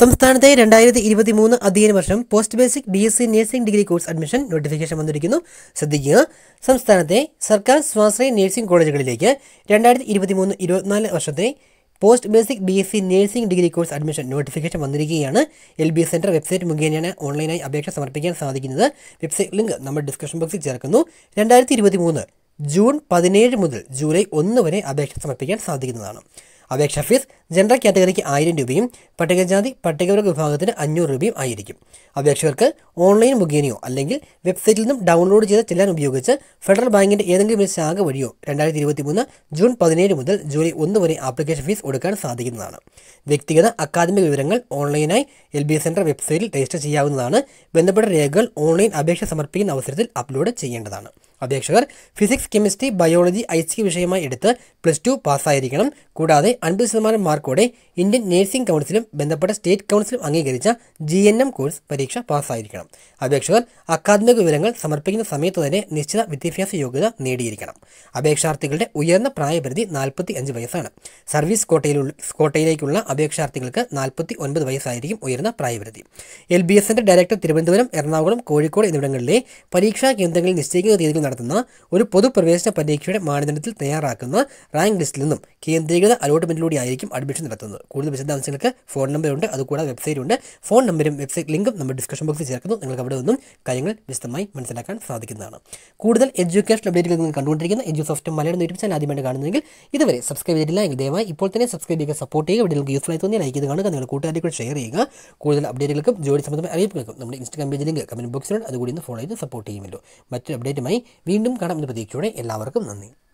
സംസ്ഥാനത്തെ രണ്ടായിരത്തി ഇരുപത്തി മൂന്ന് അധ്യയന വർഷം post basic B S C nursing degree course admission notification വന്നിരിക്കുന്നു ശ്രദ്ധിക്കുക സംസ്ഥാനത്തെ സർക്കാർ സ്വാശ്രയ നഴ്സിംഗ് കോളേജുകളിലേക്ക് രണ്ടായിരത്തി ഇരുപത്തി മൂന്ന് ഇരുപത്തിനാല് വർഷത്തെ post basic B S C nursing degree course admission notification വന്നിരിക്കുകയാണ് L B S centre website മുഖേനയാണ് ഓൺലൈനായി അപേക്ഷ സമർപ്പിക്കാൻ സാധിക്കുന്നത് വെബ്സൈറ്റ് ലിങ്ക് നമ്മൾ ഡിസ്ക്രിപ്ഷൻ ബോക്സിൽ ചേർക്കുന്നു രണ്ടായിരത്തി ഇരുപത്തി മൂന്ന് ജൂൺ പതിനേഴ് മുതൽ ജൂലൈ ഒന്ന് വരെ അപേക്ഷ സമർപ്പിക്കാൻ സാധിക്കുന്നതാണ് അപേക്ഷാ ഫീസ് ജനറൽ കാറ്റഗറിക്ക് ആയിരം രൂപയും പട്ടികജാതി പട്ടികവർഗ വിഭാഗത്തിന് അഞ്ഞൂറ് രൂപയും ആയിരിക്കും അപേക്ഷകർക്ക് ഓൺലൈൻ മുഖേനയോ അല്ലെങ്കിൽ വെബ്സൈറ്റിൽ നിന്നും ഡൗൺലോഡ് ചെയ്ത ചെല്ലാൻ ഉപയോഗിച്ച് ഫെഡറൽ ബാങ്കിൻ്റെ ഏതെങ്കിലും ഒരു ശാഖ വഴിയോ രണ്ടായിരത്തി ഇരുപത്തി മൂന്ന് ജൂൺ പതിനേഴ് മുതൽ ജൂലൈ ഒന്ന് വരെ ആപ്ലിക്കേഷൻ ഫീസ് കൊടുക്കാൻ സാധിക്കുന്നതാണ് വ്യക്തിഗത അക്കാദമിക വിവരങ്ങൾ ഓൺലൈനായി എൽ ബി എസ് സെൻറ്റർ വെബ്സൈറ്റിൽ രജിസ്റ്റർ ചെയ്യാവുന്നതാണ് ബന്ധപ്പെട്ട രേഖകൾ ഓൺലൈൻ അപേക്ഷ സമർപ്പിക്കുന്ന അവസരത്തിൽ അപ്ലോഡ് ചെയ്യേണ്ടതാണ് അപേക്ഷകർ physics chemistry biology I C വിഷയമായി എടുത്ത് പ്ലസ് ടു പാസ്സായിരിക്കണം കൂടാതെ അൻപത് ശതമാനം മാർക്കോടെ ഇന്ത്യൻ നേഴ്സിംഗ് കൗൺസിലും ബന്ധപ്പെട്ട സ്റ്റേറ്റ് കൗൺസിലും അംഗീകരിച്ച ജി എൻ എം കോഴ്സ് പരീക്ഷ പാസ്സായിരിക്കണം അപേക്ഷകർ അക്കാദമിക വിവരങ്ങൾ സമർപ്പിക്കുന്ന സമയത്ത് തന്നെ നിശ്ചിത വിദ്യാഭ്യാസ യോഗ്യത നേടിയിരിക്കണം അപേക്ഷാർത്ഥികളുടെ ഉയർന്ന പ്രായപരിധി നാൽപ്പത്തി അഞ്ച് വയസ്സാണ് സർവീസ് കോട്ടയിലുള്ള കോട്ടയിലേക്കുള്ള അപേക്ഷാർത്ഥികൾക്ക് നാൽപ്പത്തി ഒൻപത് വയസ്സായിരിക്കും ഉയർന്ന പ്രായപരിധി എൽ ബി എസിൻ്റെ ഡയറക്ടർ തിരുവനന്തപുരം എറണാകുളം കോഴിക്കോട് എന്നിവിടങ്ങളിലെ പരീക്ഷാ കേന്ദ്രങ്ങളിൽ നിശ്ചയിക്കുന്ന തീയതിയിൽ നടത്തുന്ന ഒരു പൊതുപ്രവേശന പരീക്ഷയുടെ മാനദണ്ഡത്തിൽ തയ്യാറാക്കുന്ന റാങ്ക് ലിസ്റ്റിൽ നിന്നും കേന്ദ്രീകൃത അലോട്ട്മെന്റിലൂടെ ആയിരിക്കും അഡ്മിഷൻ നടത്തുന്നത് കൂടുതൽ വിശദാംശങ്ങൾക്ക് ഫോൺ നമ്പറുണ്ട് അതുകൂടാതെ വെബ്സൈറ്റ് ഉണ്ട് ഫോൺ നമ്പരും വെബ്സൈറ്റ് ലിങ്കും നമ്മൾ ഡിസ്കഷൻ ബോക്സിൽ ചേർക്കുന്നു നിങ്ങൾക്ക് അവിടെ നിന്നും കാര്യങ്ങൾ വിശദമായി മനസ്സിലാക്കാൻ സാധിക്കുന്നതാണ് കൂടുതൽ എഡ്യൂക്കേഷൻ അപ്ഡേറ്റുകൾ നിങ്ങൾ കണ്ടുകൊണ്ടിരിക്കുന്ന Edu Soft Malayalam YouTube channel ആദ്യമായിട്ട് കാണുന്നെങ്കിൽ ഇതുവരെ സബ്സ്ക്രൈബ് ചെയ്തിട്ടില്ല എങ്കിൽ ദയവായി ഇപ്പോൾ തന്നെ സബ്സ്ക്രൈബ് ചെയ്യുക സപ്പോർട്ട് ചെയ്യുക വീഡിയോ നിങ്ങൾക്ക് യൂസ്ഫുൾ ആയി തോന്നിയാൽ ലൈക്ക് ചെയ്ത് കാണുക നിങ്ങൾ കൂട്ടുകാരെ കൂടെ ഷെയർ ചെയ്യുക കൂടുതൽ അപ്ഡേറ്റുകൾക്കും ജോലി സംബന്ധമായ അറിയിപ്പുകൾക്കും നമ്മുടെ ഇൻസ്റ്റാഗ്രാം പേജ് ലിങ്ക് കമന്റ് ബോക്സിലുണ്ട് അതുകൂടി ഒന്ന് ഫോളോ ചെയ്ത് സപ്പോർട്ട് ചെയ്യുമല്ലോ മറ്റൊരു അപ്ഡേറ്റുമായി വീണ്ടും കാണാം എന്ന പ്രതീക്ഷയോടെ എല്ലാവർക്കും നന്ദി